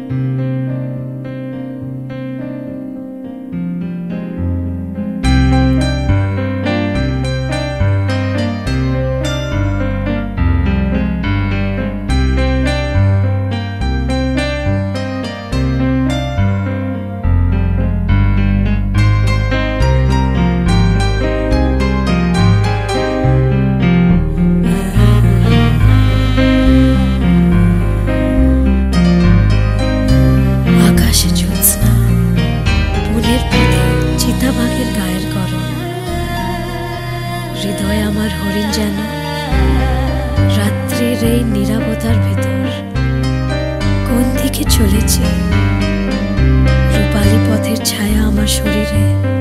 আকাশে জ্যোৎস্না মনের পথে চিতাবাঘের গায়ের গরম হৃদয় আমার হরিণ যেন রাত্রির এই নিরাপতার ভেতর কোন দিকে চলেছে রূপালী পথের ছায়া আমার শরীরে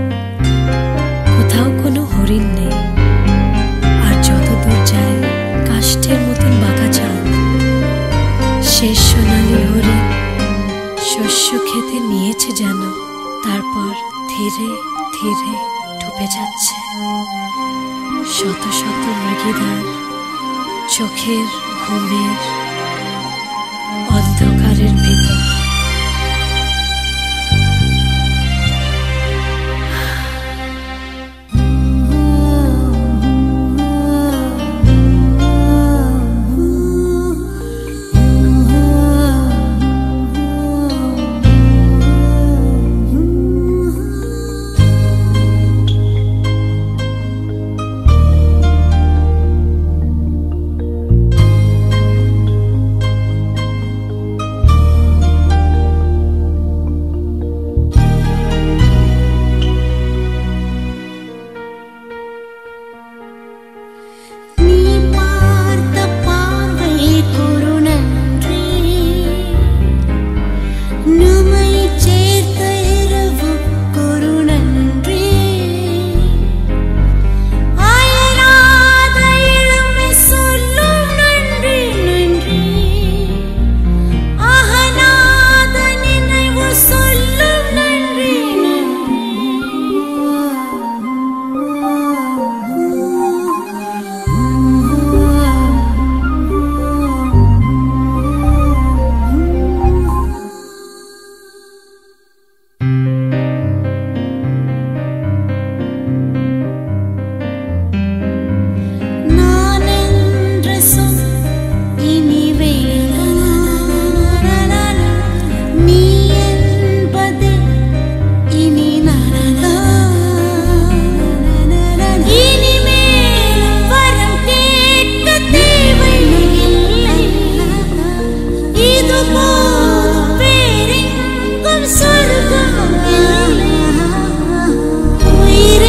কোথাও কোনো হরিণ নেই আর যত দূর যায় কাষ্ঠের মতন বাঁকা চাঁদ শেষ সোনালি হরিণ শস্য খেতে নিয়েছে যেন তারপর ধীরে ধীরে ডুবে যাচ্ছে শত শত মৃগিদার চোখের ঘুমের অন্ধকারের ভিতর நீ பார்த்த பார்வை குரு நன்றி நம்மை சேர்த்த இரவு குரு நன்றி அயராத இளமை சொல்லும் நன்றி நன்றி அகலாத நினைவு சொல்லும் நன்றி நான் என்ற சொல் இனி வேண்டாம் நீ என்பது இனி நரகம் இனிமேல் வரம் கேட்க தேவையில்லை இது போதும் வேறெங்கும் சொர்க்கம் இல்லை உயிரே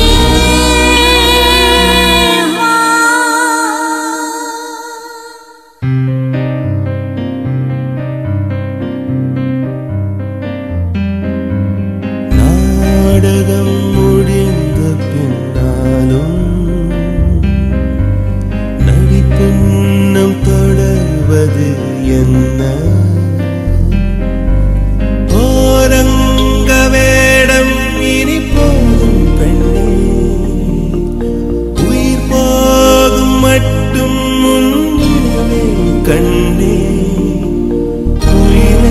வா நாடகம் முடிந்த பின்னாலும் நடிப்பெண்ணம் தொடர்வது என்ன ஓரங்க வேடம் இனி போதும் பெண்ணே உயிர் போகும் மட்டும் முன்னிலே கண்ணே உயிரே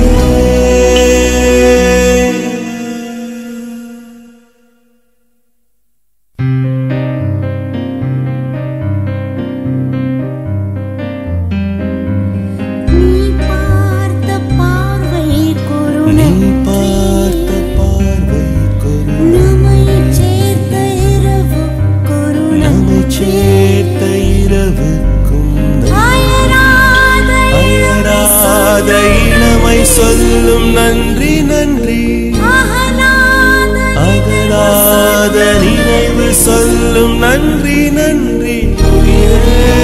நீ பார்த்த பார்வை குரு நீ நன்றி பார்த்த பார்வை கொரு நம்மை சேர்த்த இரவு குரு நம்மை நன்றி சேர்த்த இரவுக்கும் அயராத அயராத இளமை சொல்லும் நன்றி நன்றி அகலாத அகலாத நினைவு சொல்லும் நன்றி நன்றி உயிரே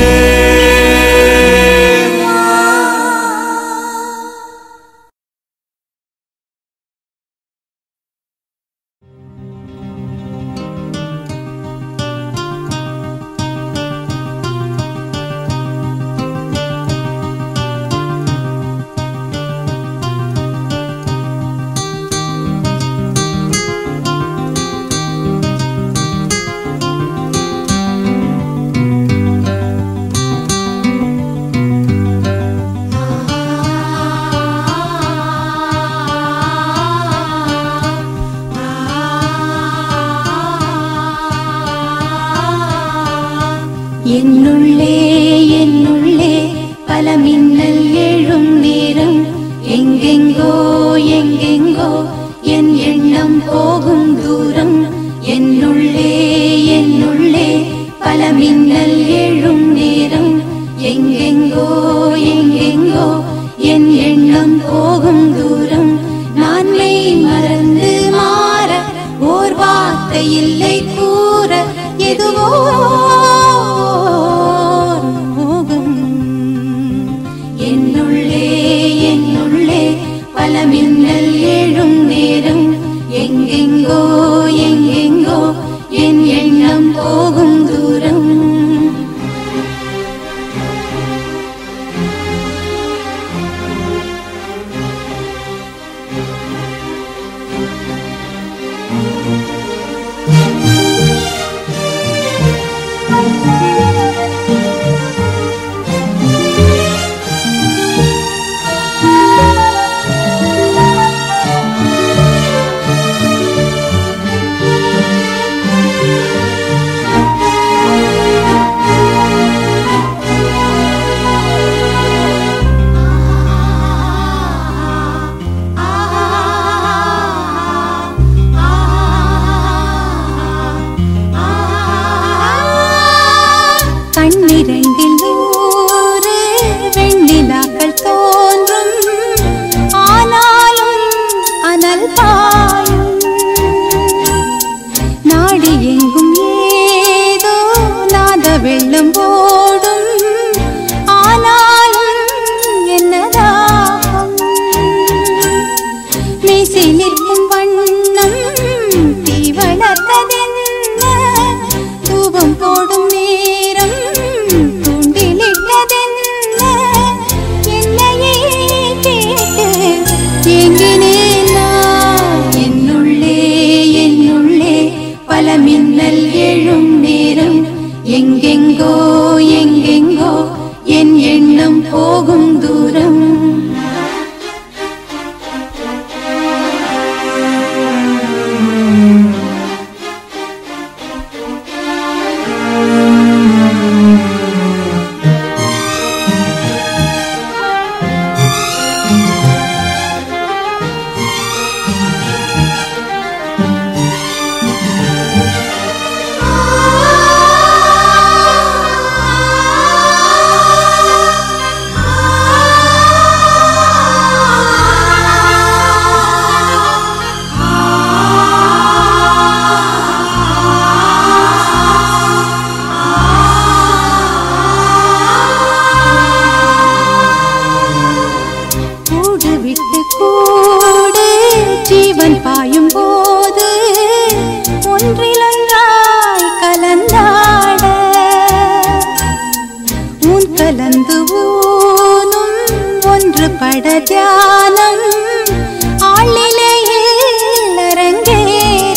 நீ பல மின்னல் எழும் நேரம் எங்கெங்கோ எங்கெங்கோ என் எண்ணம் போகும் தூரம் என்னுள்ளே என்னுள்ளே பல மின்னல் எழும் நேரம் எங்கெங்கோ எங்கெங்கோ என் எண்ணம் போகும் தூரம் நான் மெய் மறந்து மாற ஓர் வார்த்தை இல்லை கூற எதுவோ ஓர் மோகம் என்னுள்ளே என்னுள்ளே பல மின்னல் எழும் நேரம் எங்கெங்கோ எங்கெங்கோ என் எண்ணம் போகும் தூரம் கண்ணிரண்டில் நூறு வெண்ணிலாக்கள் தோன்றும் ஆனாலும் அனல் பாயும் நாடி எங்கும் ஏதோ நாத வெள்ளம் ஓடும் ஆனாலும் என்னதாகும் மீசி நிற்கும் வண்ணம் தீ வளர்த்ததென்ன தூபம் போடும் நேரம் தூண்டிலிட்டதென்ன என்னையே கேட்டு ஏங்கினேன் நான் என்னுள்ளே என்னுள்ளே பல மின்னல் எழும் நேரம் எங்கெங்கோ எங்கெங்கோ என் எண்ணம் போகும் தூரம் கூடு விட்டு கூடு ஜீவன் பாயும் போது ஒன்றிலொன்றாய் கலந்தாட உன் கலந்து ஊனும் ஒன்று பட தியானம் ஆளிலையில் அரங்கேற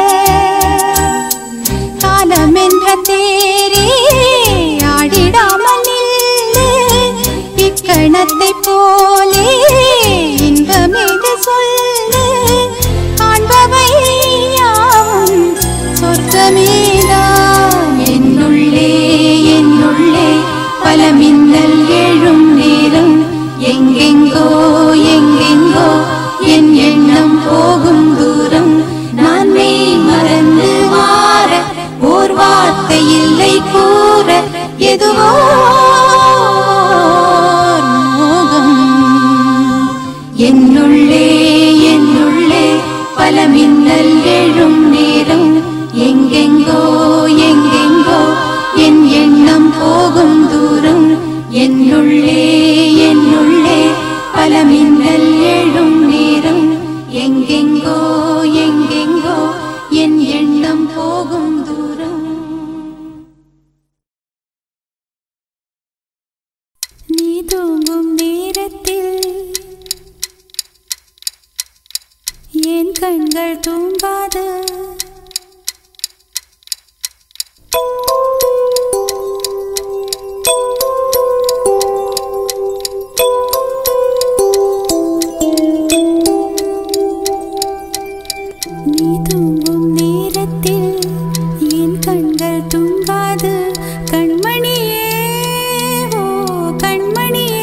காலம் என்ற தேரே ஆடிடாமல் நில்லு இக்கணத்தை போலே இன்பமேது சொல்லு காண்பவை யாவும் சொர்க்கமேதான் என்னுள்ளே என்னுள்ளே பல மின்னல் எழும் நேரம் எங்கெங்கோ எங்கெங்கோ என் எண்ணம் போகும் தூரம் நான் மெய் மறந்து மாற ஓர் வார்த்தை இல்லை கூற எதுவோ ஓர் மோகம் என்னுள்ளே என்னுள்ளே பல மின்னல் எழும் நேரம் எங்கெங்கோ எங்கெங்கோ என் எண்ணம் போகும் தூரம் என்னுள்ளே என்னுள்ளே பல மின்னல் எழும் நேரம் எங்கெங்கோ எங்கெங்கோ என் எண்ணம் போகும் தூரம் நீ தூங்கும் நேரத்தில் என் கண்கள் தூங்காது நீ தூங்கும் நேரத்தில் என் கண்கள் தூங்காது கண்மணியே ஓ கண்மணியே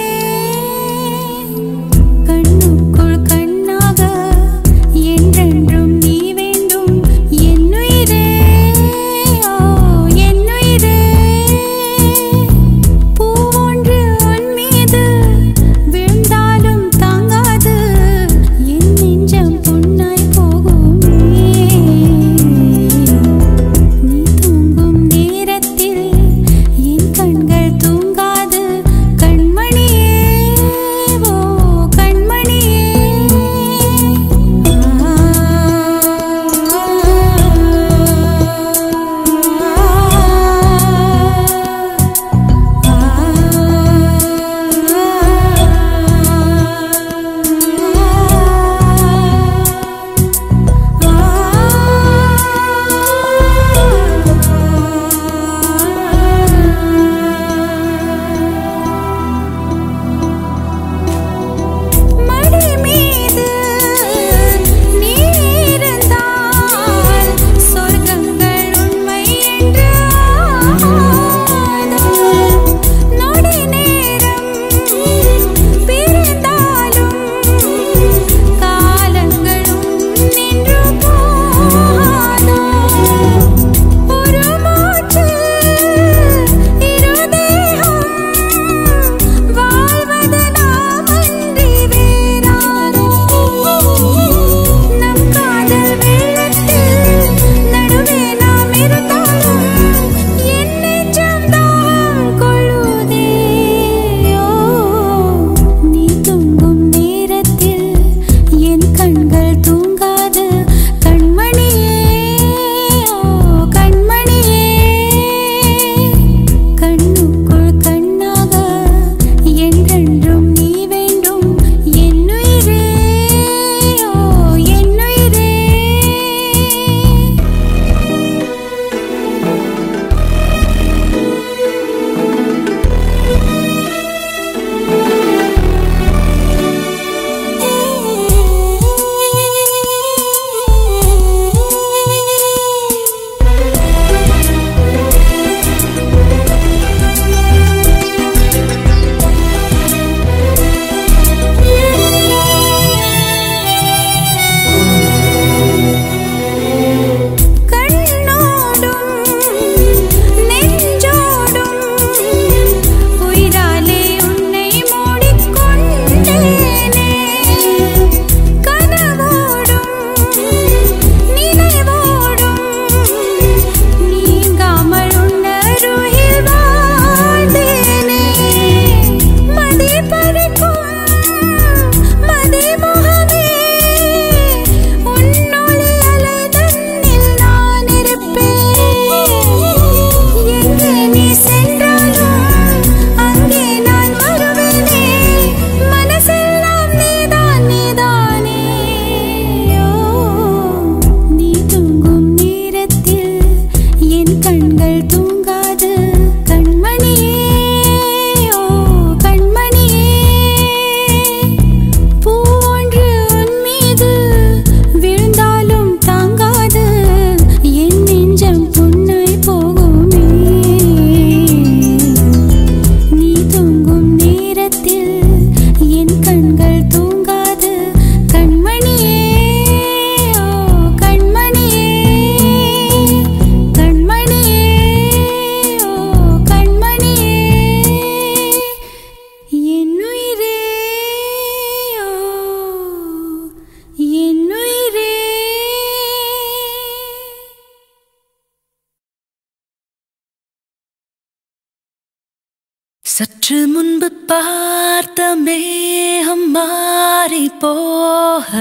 சற்று முன்பு பார்த்த மேகம் மாறி போக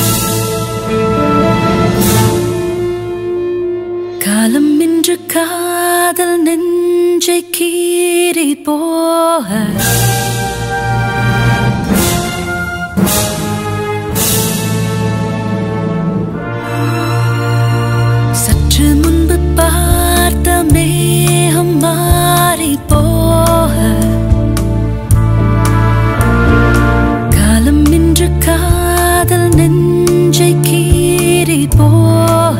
காலம் இன்று காதல் நெஞ்சை கீறி போக சற்று முன்பு பார்த்த மேகம் மாறி போக காலம் இன்று காதல் நெஞ்சை கீறி போக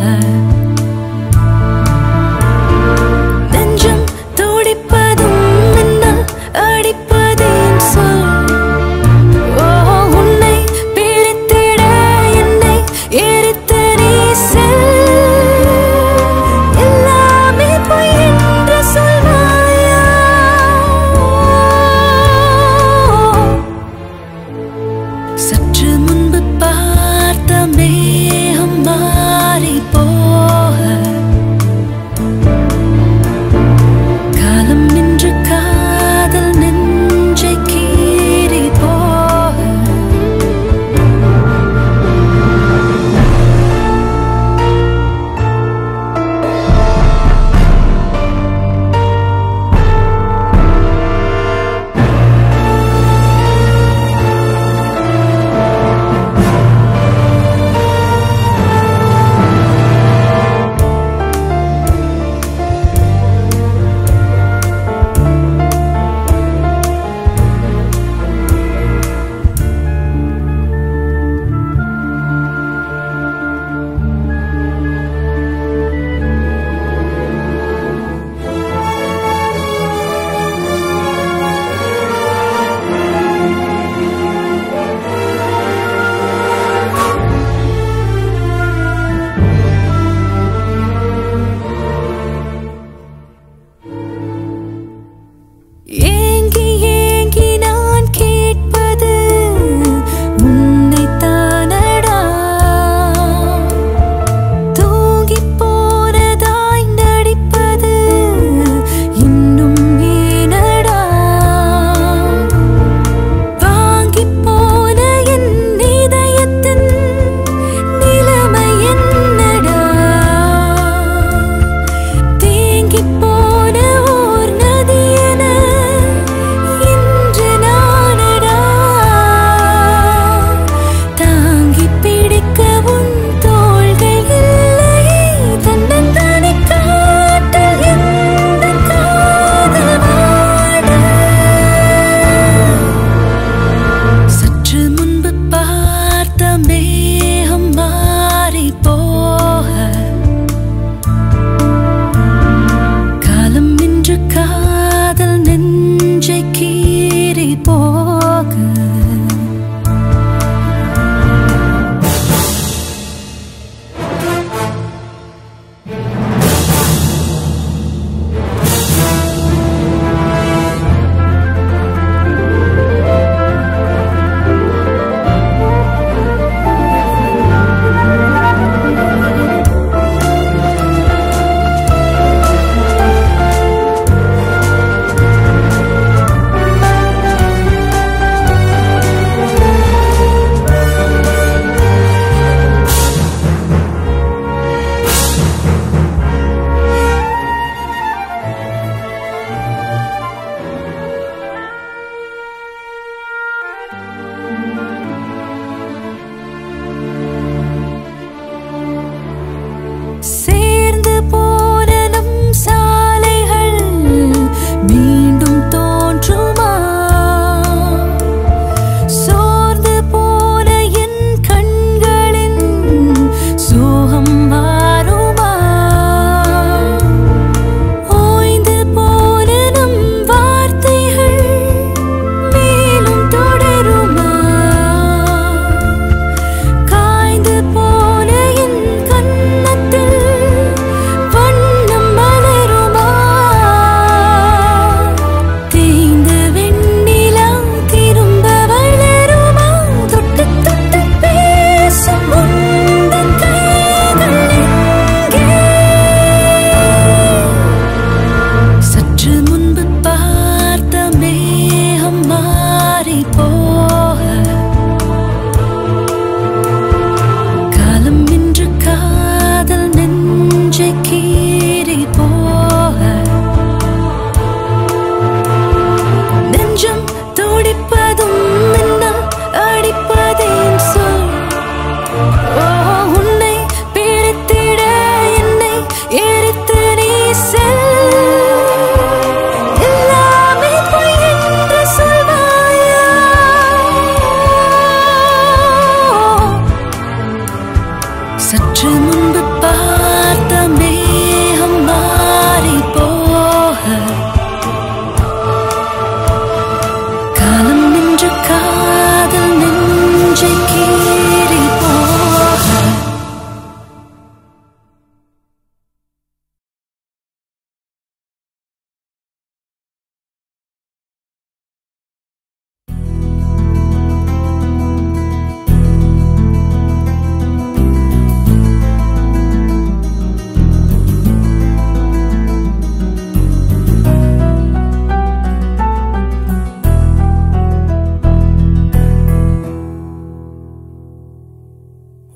நெஞ்சம் துடிப்பதும் மின்னல் அடிப்பதேன் சொல் ஓ உன்னை பிரித்திட என்னை எரித்த நீ செல் எல்லாமே பொய் என்று சொல்வாயா சற்று முன்பு பார்த்த மேகம் மாறி போக காலம் நின்று காதல் நெஞ்சை கீறி போக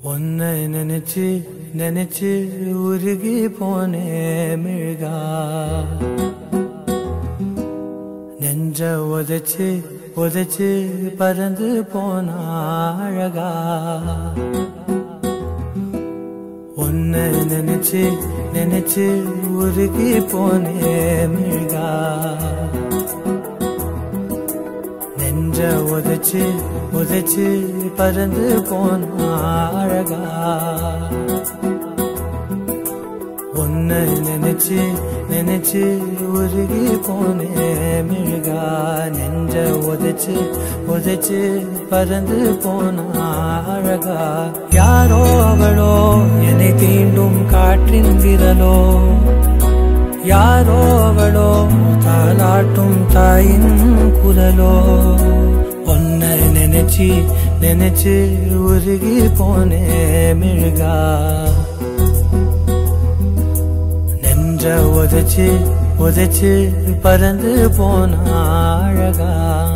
உன்னை நினைச்சு நினைச்சு உருகி போனே மிழ்கா நெஞ்ச உதைச்சு உதைச்சு பறந்து போன அழகா உன்னை நினைச்சு நினைச்சு உருகி போனே மிழ்கா நெஞ்ச உதைச்சு உதைச்சு பறந்து போன அழகா உன்னை நினைச்சு நினைச்சு உருகி போனே மிழ்கா நெஞ்ச உதைச்சு உதைச்சு பறந்து போன அழகா யாரோ அவளோ என்னை தீண்டும் காற்றின் விரலோ யாரோ அவளோ தாலாட்டும் தாயின் குரலோ உன்னை நினைச்சு நினைச்சு உருகி போனே மிழ்கா நெஞ்ச உதைச்சு உதைச்சு பறந்து போன அழகா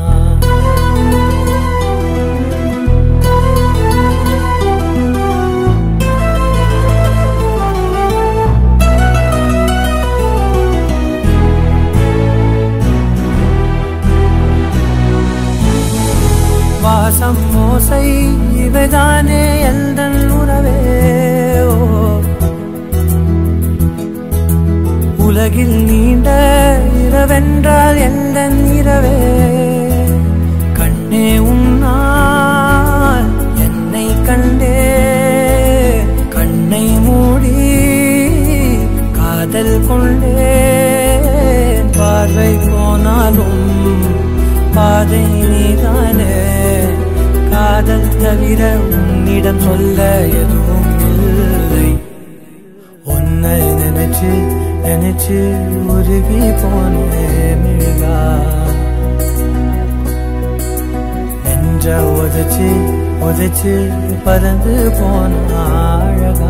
வாசம் மோசை இவைதானே எந்தன் உறவே ஓ உலகில் நீண்ட இரவென்றால் எந்தன் இரவே கண்ணே உன்னால் என்னை கண்டே கண்ணை மூடி காதல் கொண்டே பார்வை போனாலும் பாதை நீதானே காதல் தவிர உன்னிடம் சொல்ல எதுவும் இல்லை உன்னை நினைச்சு நினைச்சு உருகி போனே மிழ்கா நெஞ்ச உதைச்சு உதைச்சு பறந்து போன அழகா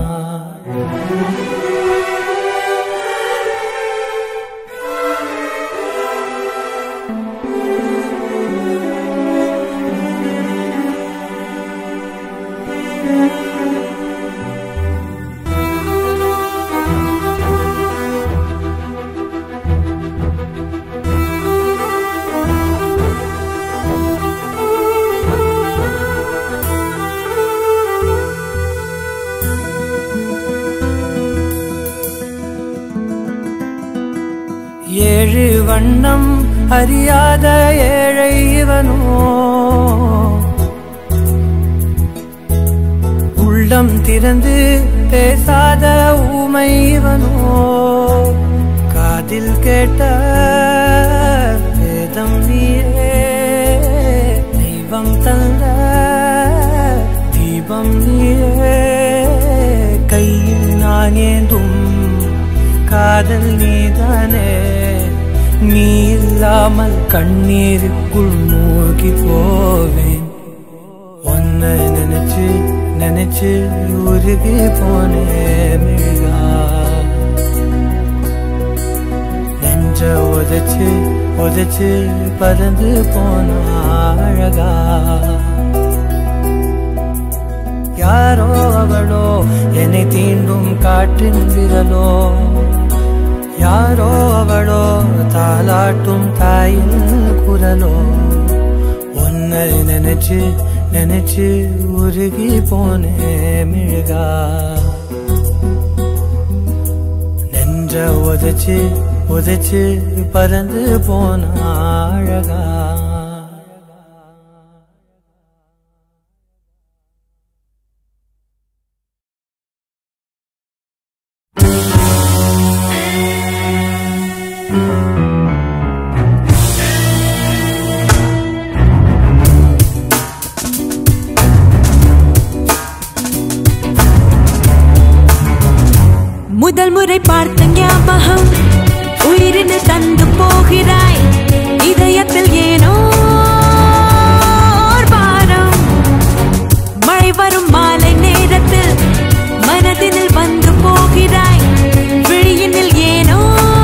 ஏழு வண்ணம் அறியாத ஏழை இவனோ உள்ளம் திறந்து பேசாத ஊமை இவனோ காதில் கேட்ட வேதம் நீயே தெய்வம் தந்த தீபம் நீயே கையில் நான் ஏந்தும் காதல் நீதானே நீ இல்லாமல் கண்ணீருக்குள் மூழ்கி போவேன் உன்னை நினைச்சு நினைச்சு உருகி போனே மிழ்கா நெஞ்ச உதைச்சு உதைச்சு பறந்து போன அழகா யாரோ அவளோ என்னை தீண்டும் காற்றின் விரலோ யாரோ அவளோ தாலாட்டும் தாயின் குரலோ உன்னை நினைச்சு நினைச்சு உருகி போனே மிழ்கா நெஞ்ச உதைச்சு உதைச்சு பறந்து போன அழகா முதல் முறை பார்த்த ஞாபகம் உயிரினு தந்து போகிறாய் இதயத்தில் ஏனோ ஓர் பாரம் மழை வரும் மாலை நேரத்தில் மனதினில் வந்து போகிறாய் விழியினில் ஏனோ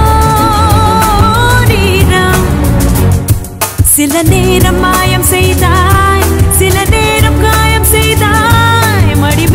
நீரம் சில நேரம் மாயம் செய்தாய் சில நேரம் காயம் செய்தாய் மடி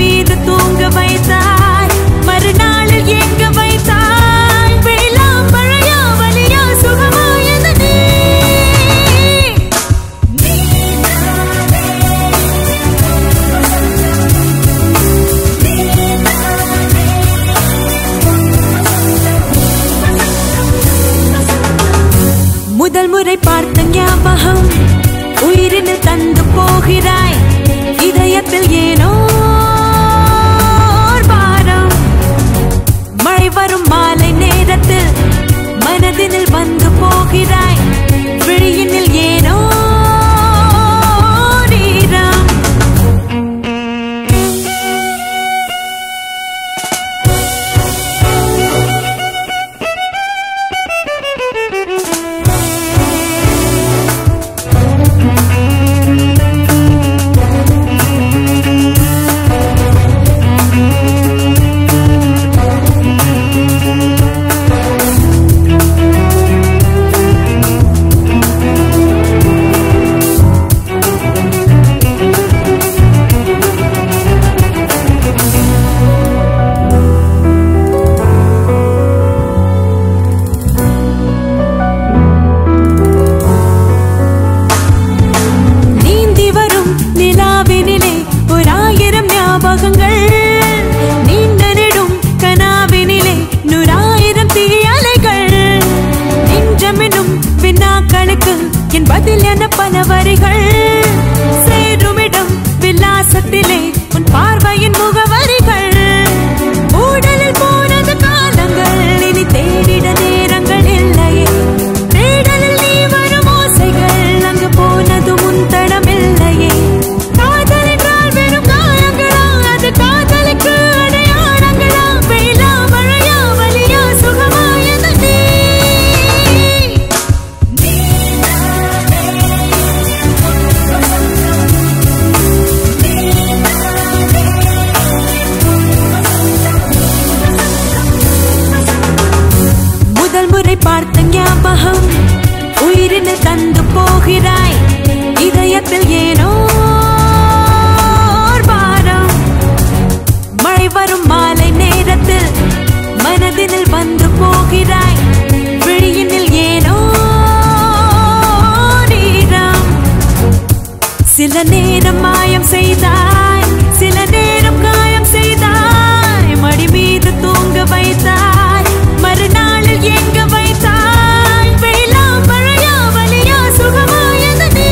நேரம் மாயம் செய்தாய் சில நேரம் காயம் செய்தாய் மடி மீது தூங்க வைத்தாய் மறுநாளில் எங்க வைத்தாய் வெயிலா மழையா வலியா சுகமா எது நீ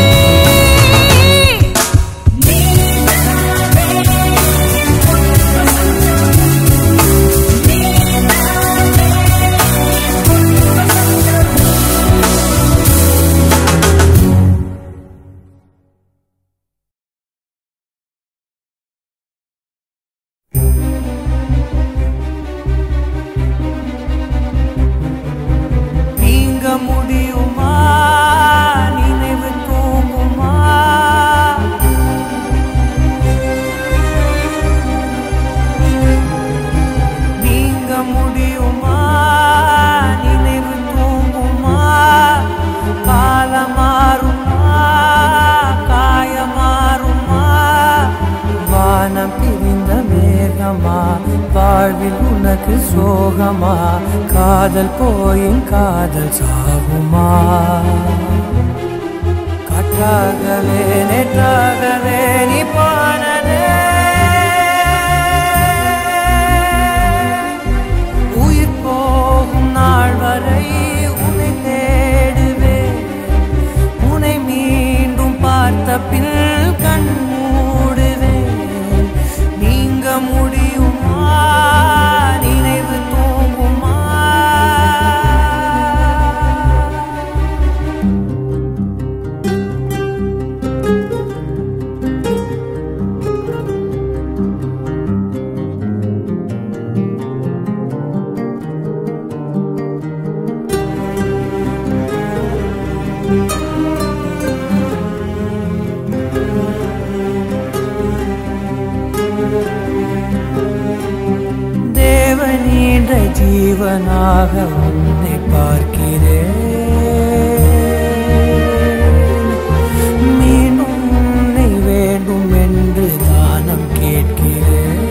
நீங்க முடியுமா நினைவு தூங்குமா நீங்க முடியுமா நினைவு தூங்குமா காலம் மாறுமா காய மாறுமா வானம் பிரிந்த மேகமா வாழ்வில் உனக்கு சோகமா காதல் போயின் காதல் சாகுமா காற்றாகவே நேற்றாகவே நீ போனதே உயிர் போகும் நாள் வரை உன்னை தேடுவேன் உன்னை மீண்டும் பார்த்த பின் கண் மூடுவேன் நீங்க முடியுமா நினைவு தூங்குமா தேவனீன்ற ஜீவனாக உன்னை பார்க்கிறேன் மீண்டும் உன்னை வேண்டும் என்று தானம் கேட்கிறேன்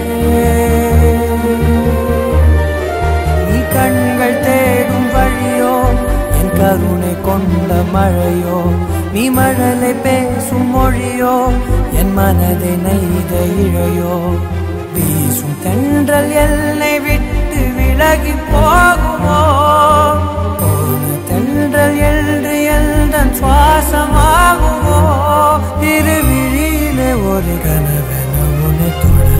நீ கண்கள் தேடும் வழியோ என் கருணை கொண்ட மழையோ நீ மழலை பேசும் மொழியோ என் மனதை நெய்த இழையோ வீசும் தென்றல் எல்லை விட்டு விலகி போகுமோ போன தென்றல் என்று எல்தன் சுவாசமாகுமோ திருவிழியிலே ஒரு கனவென உன்னை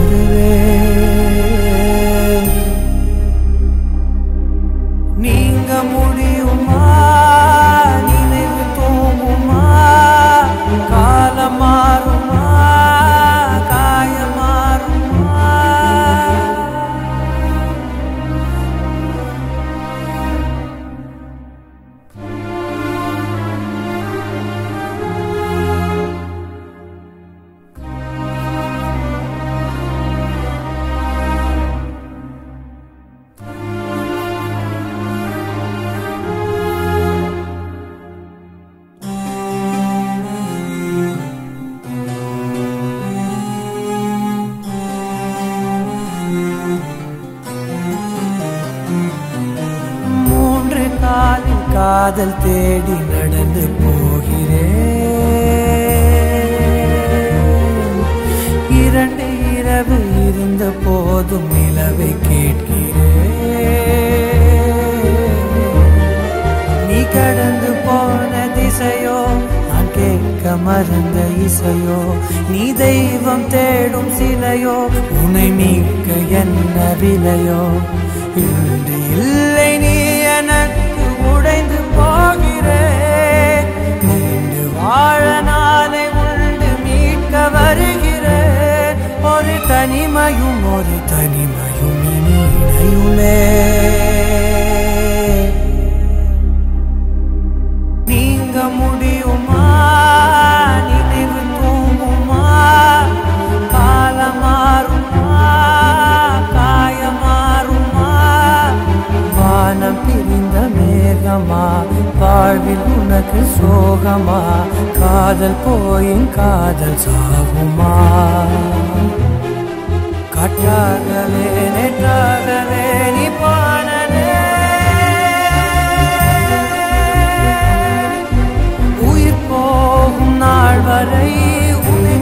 தொடருவேன் நீங்க முடியுமா நினைவு தூங்குமா காலம் மாறுமா காயம் மாறுமா மூன்று காலில் காதல் தேடி நடந்து போகிறேன் இரண்டு இரவு இருந்த போதும் நிலவை கேட்கிறேன் நீ கடந்து போன திசையோ நான் கேட்க மறந்த இசையோ நீ தெய்வம் தேடும் சிலையோ உன்னை மீட்க என்ன விலையோ இன்று இல்லை நீ எனக்கு உடைந்து போகிறேன் நீண்டு வாழ நாளை உண்டு மீட்க வருகிறேன் ஒரு தனிமையும் ஒரு தனிமையும் இனி இணையுமே நீங்க முடியுமா நினைவு தூங்குமா காலம் மாறுமா காயம் மாறுமா வானம் பிரிந்த மேகமா வாழ்வில் உனக்கு சோகமா காதல் போயின் காதல் சாகுமா காற்றாகவே நேற்றாகவே நீ போனதே உயிர் போகும் நாள் வரை உன்னை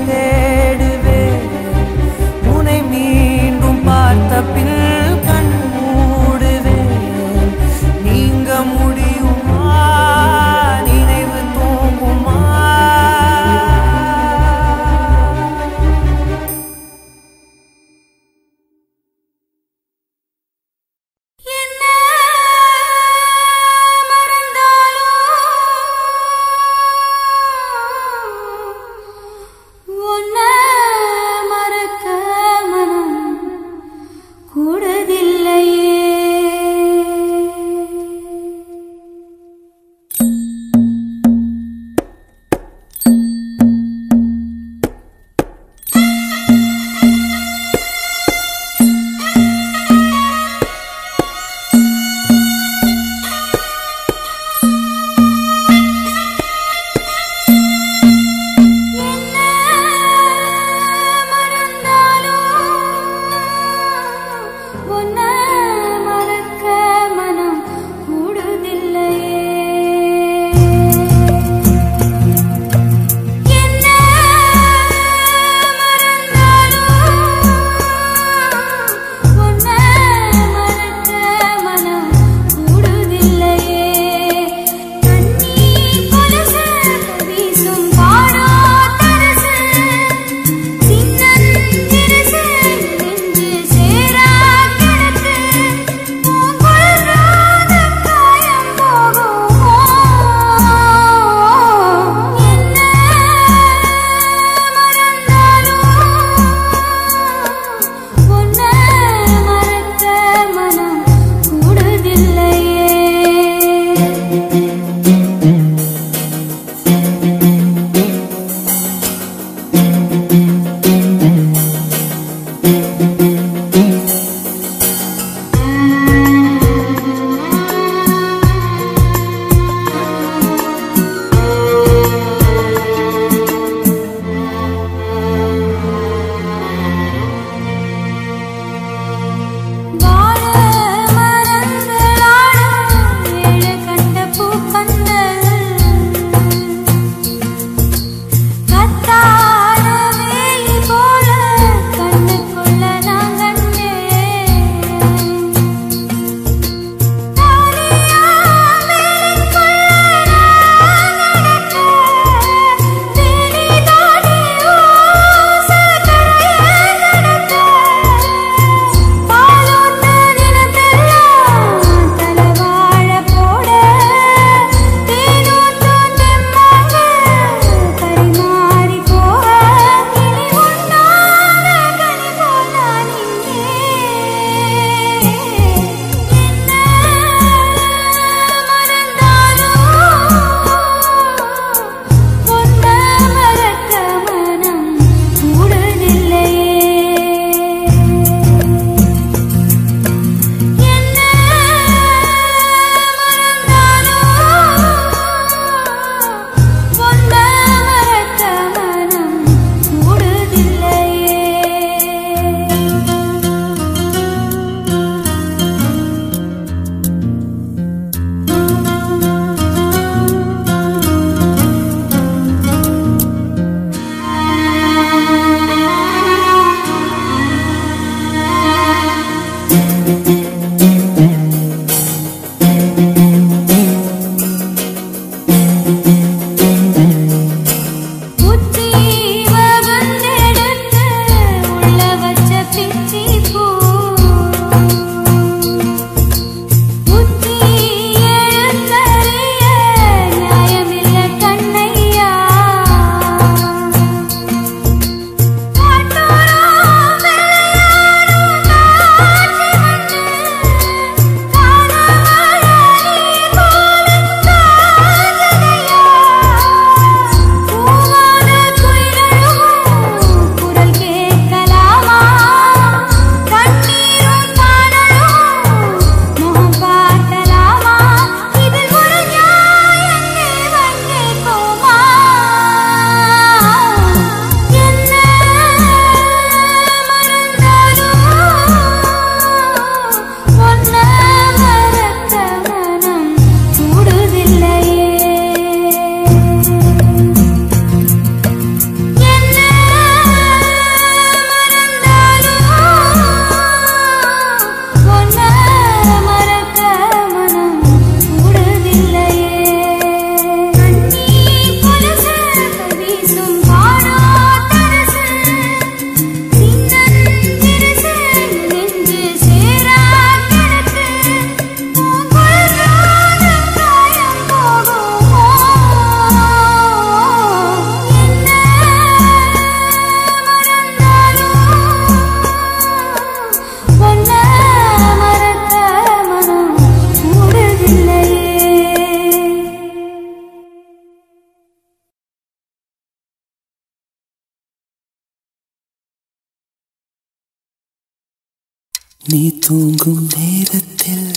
நீ தூங்கும் நேரத்தில்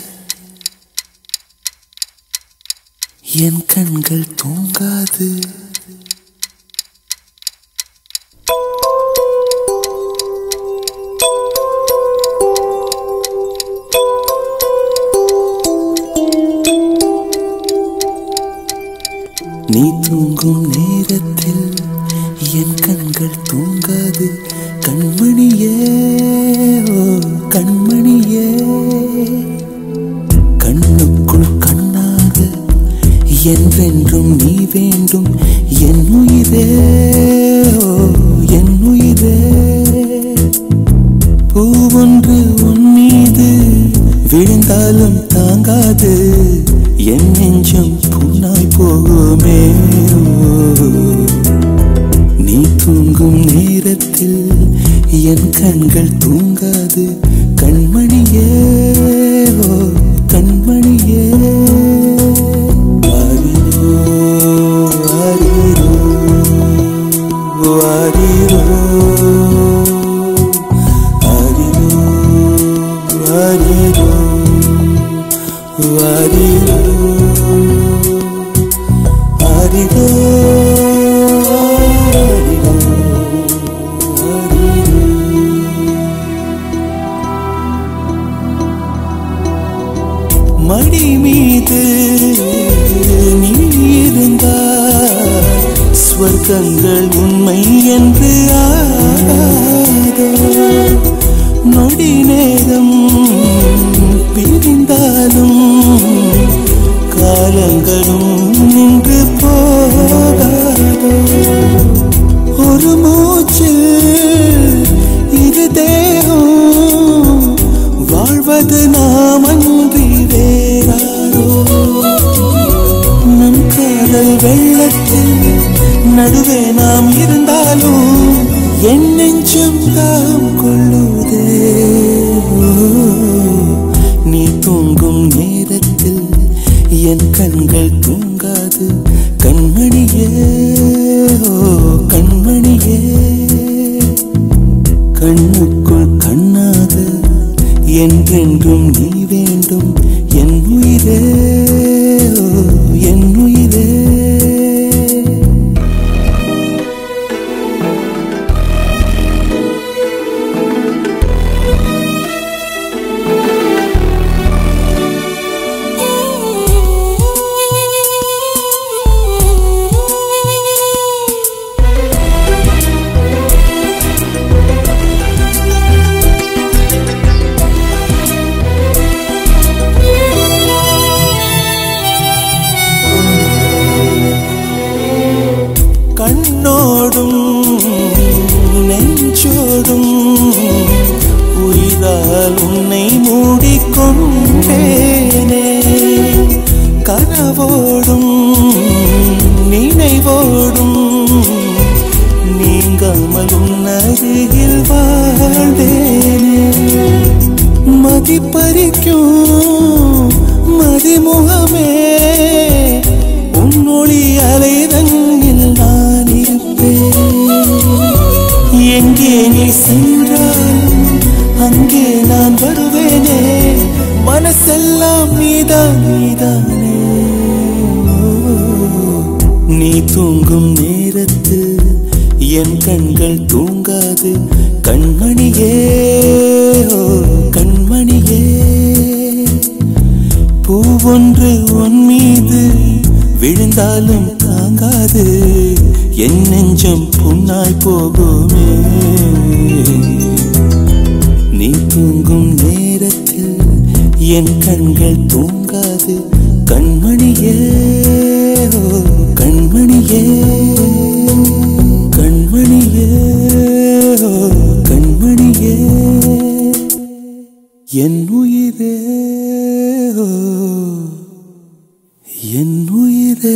என் கண்கள் தூங்காது நீ தூங்கும் நேரத்தில் என் கண்கள் தூங்காது கண்மணியே ஓ கண்மணியே கண்ணுக்குள் கண்ணாக என்றென்றும் நீ வேண்டும் என் உயிரே ஓ என் உயிரே பூவொன்று உன் மீது விழுந்தாலும் தாங்காது என் நெஞ்சம் புண்ணாய் போகுமே ஓ. நீ தூங்கும் நேரத்தில் என் கண்கள் தூங்காது கண்மணியே ஓ கண்மணியே ஆரிரோ, ஆரிரோ, ஆரிரோ. ஆரிரோ, ஆரிரோ, ஆரிரோ. ஆரிரோ, ஆரிரோ, ஆரிரோ. மடி மீது நீ இருந்தால் ஸ்வர்க்கங்கள் உண்மை என்று ஆகாதோ நொடி நேரம் பிரிந்தாலும் காலங்களும் நின்று போகாதோ ஒரு மூச்சில் இரு தேகம் வாழ்வது நாம் அன்றி வேறாரோ நம் காதல் வெள்ளத்தில் நடுவே நாம் இருந்தாலும் என் நெஞ்சம் தாம் கொள்ளுதே ஓ, நீ தூங்கும் நேரத்தில் என் கண்கள் தூங்காது கண்மணியே ஓ கண்மணியே கண்ணுக்குள் கண்ணாக என்றென்றும் நீ வேண்டும் என் உயிரே ஓ, என் உயிரே கண்ணோடும் நெஞ்சோடும் உயிரால் உன்னை மூடிக்கொண்டேனே கனவோடும் நினைவோடும் நீங்காமல் உன் அருகில் வாழ்ந்தேனே மதிப்பறிக்கும் மதிமுகமே உன்னொளி அலைதங்கில் நான் இருப்பேன் எங்கே நீ சென்றாலும் அங்கே நான் வருவேனே மனசெல்லாம் நீதான் நீதானே நீ தூங்கும் நேரத்தில் என் கண்கள் தூங்காது கண்மணியே ஓ கண்மணியே பூவொன்று உன் மீது விழுந்தாலும் தாங்காது என் நெஞ்சம் புண்ணாய் போகுமே நீ தூங்கும் நேரத்தில் என் கண்கள் தூங்காது கண்மணியே ஓ கண்மணியே கண்மணியே ஓ கண்மணியே என் உயிரே ஓ, என் உயிரே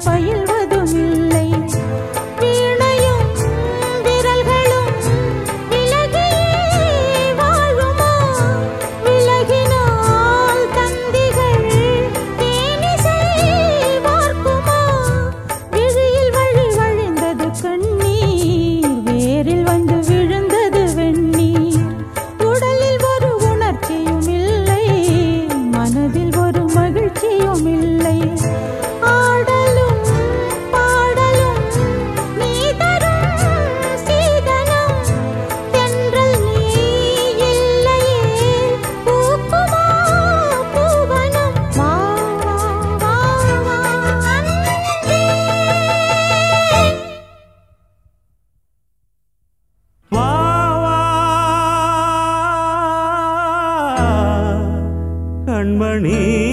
பயில்வதும் இல்லை வீணையும் விரல்களும் விலகியே வாழுமா விலகினால் தந்திகள் தேனிசை வார்க்குமா விழியில் வழி வழிந்தது கண்ணீர் வேரில் வந்து விழுந்தது வெண்ணீர் உடலில் ஒரு உணர்ச்சியும் இல்லை மனதில் ஒரு மகிழ்ச்சியும் இல்லை ஆடலும் பாடலும் நீ தரும் சீதனம் தென்றல் நீ இல்லையே பூக்குமா பூவனம் வா வா வா வா அன்பே வா வா கண்மணி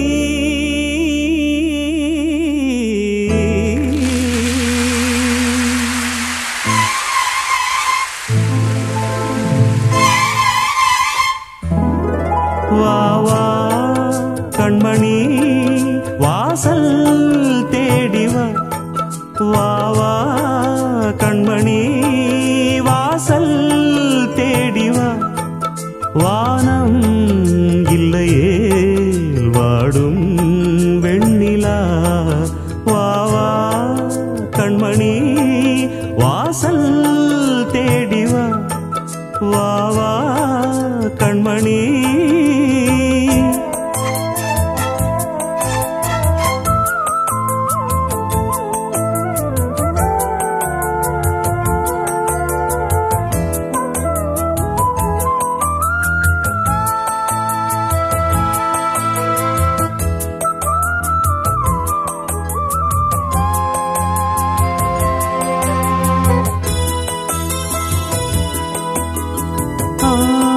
வா வா கண்மணி வாசல் தேடி வா வா வா கண்மணி வாசல் தேடி வா வானம் இல்லையே வாடும் வெண்ணிலா வா வா கண்மணி வாசல் தேடி வா வா வா கண்மணி ஆ,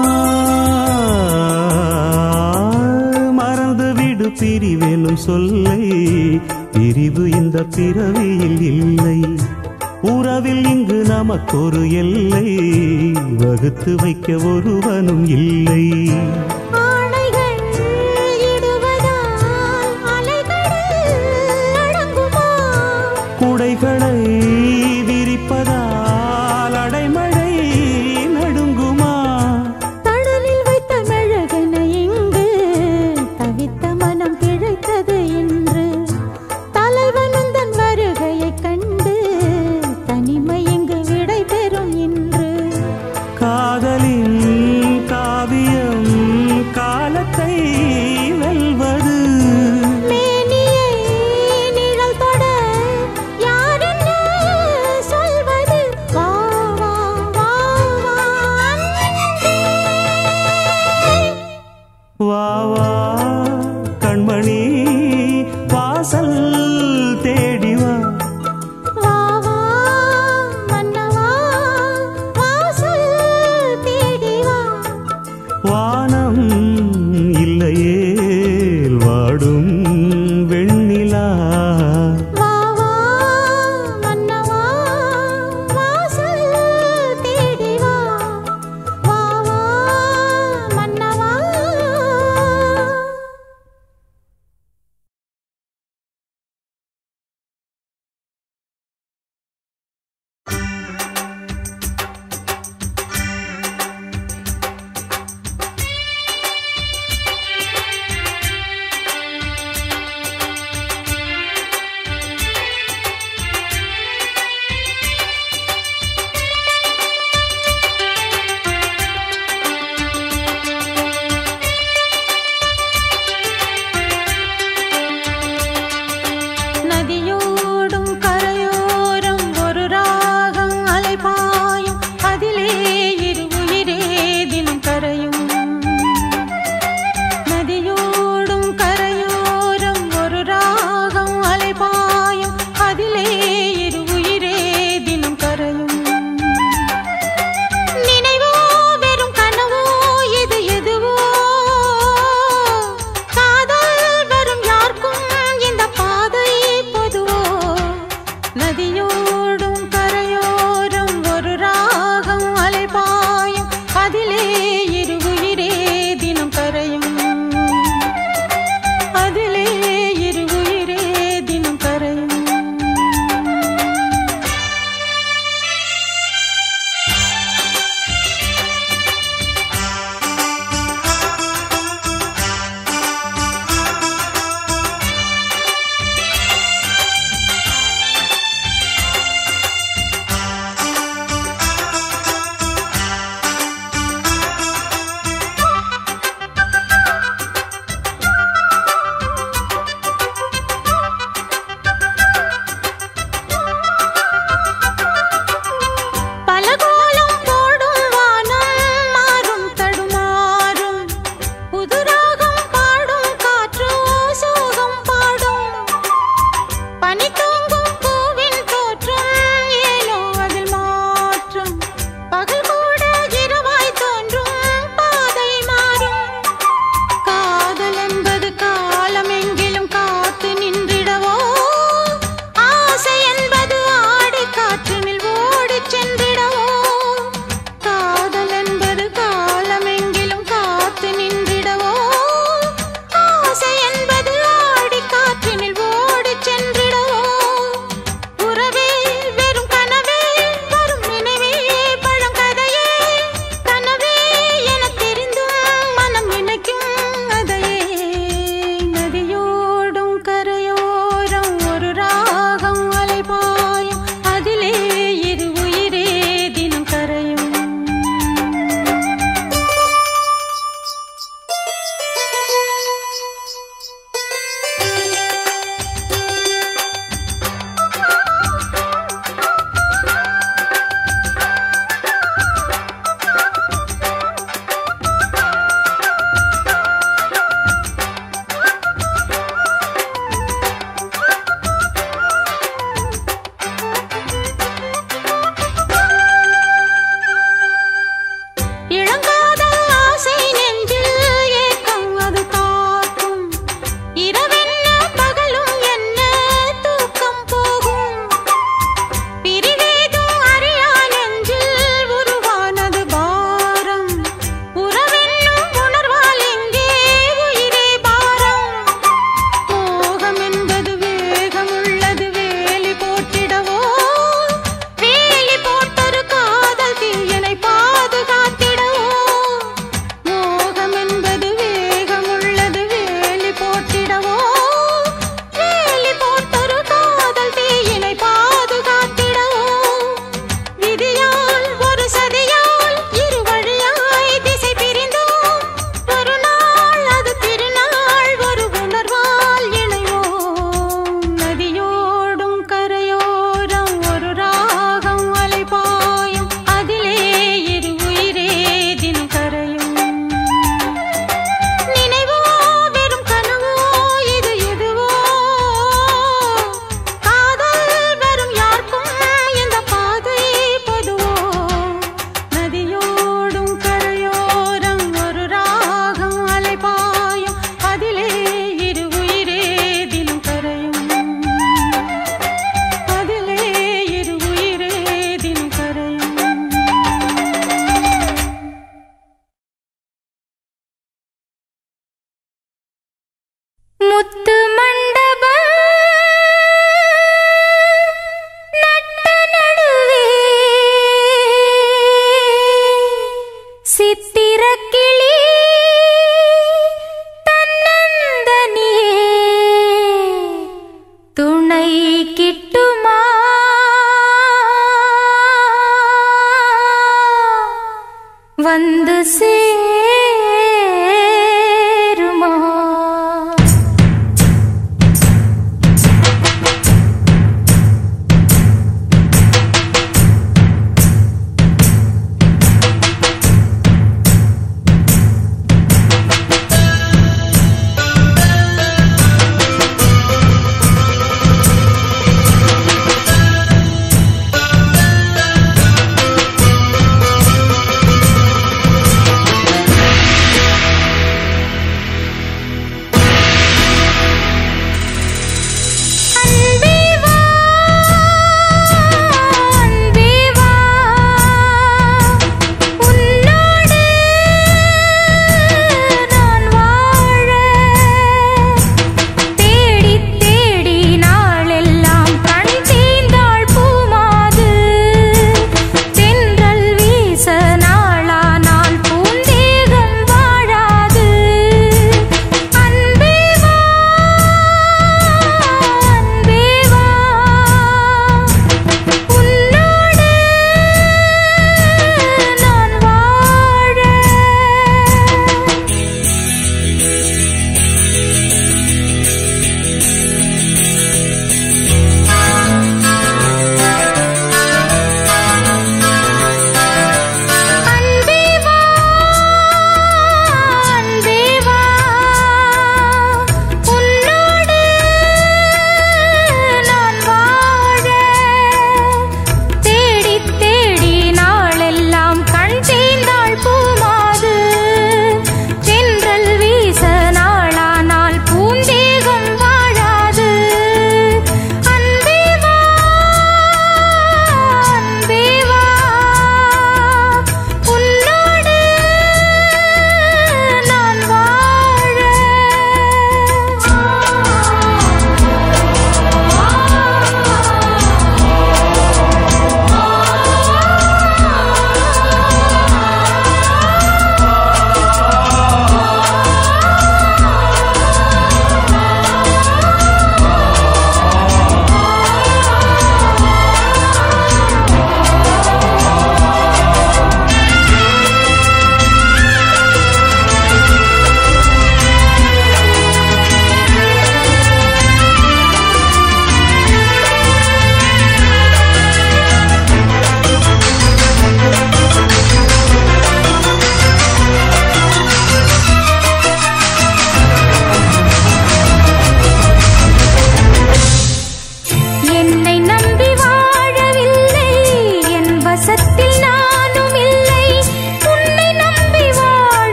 மறந்து விடு பிரிவெனும் சொல்லை பிரிவு இந்த பிறவியில் இல்லை உறவில் இங்கு நமக்கொரு எல்லை வகுத்து வைக்க ஒருவனும் இல்லை ஆணைகள் இடுவதால் அலைகடல் அடங்குமா குடைகளை விரிப்பதால் அடைமழை நடுங்குமா தடலில் வைத்த மெழுகென இங்கு தவித்த மனம் பிழைத்தது இன்று தலைவனும் தன் வருகையைக் கண்டு தனிமை இங்கு விடை பெறும் இன்று காதலின் காவியம் காலத்தை வெல்வது மேனியை நிழல் தொட யார் என்ன சொல்வது வா வா வா வா அன்பே. வா வா கண்மணி வாசல் தேடி வா வா வா மன்னவா வாசல் தேடி வா வானம் இல்லையே வாடும் வெண்ணிலா வா வா மன்னவா வாசல் தேடி வா வா வா மன்னவா நதியோடும் கரையோரம் ஒரு ராகம் அலைபாயும் அதிலே இரு உயிரே தினம் கரையும் நதியோடும் கரையோரம் ஒரு ராகம் அலைபாயும் அதிலே இரு உயிரே தினம் கரையும் நினைவோ வெறும் கனவோ இது எதுவோ காதல் வரும் யாருக்கும் இந்த பாதை பொதுவோ நதியோடும் கரையோரம் ஒரு ராகம் அலைபாயும் அதிலே இரு உயிரே தினம் கரையும் அதிலே இரு உயிரே தினம் கரையும் சேர்ந்தே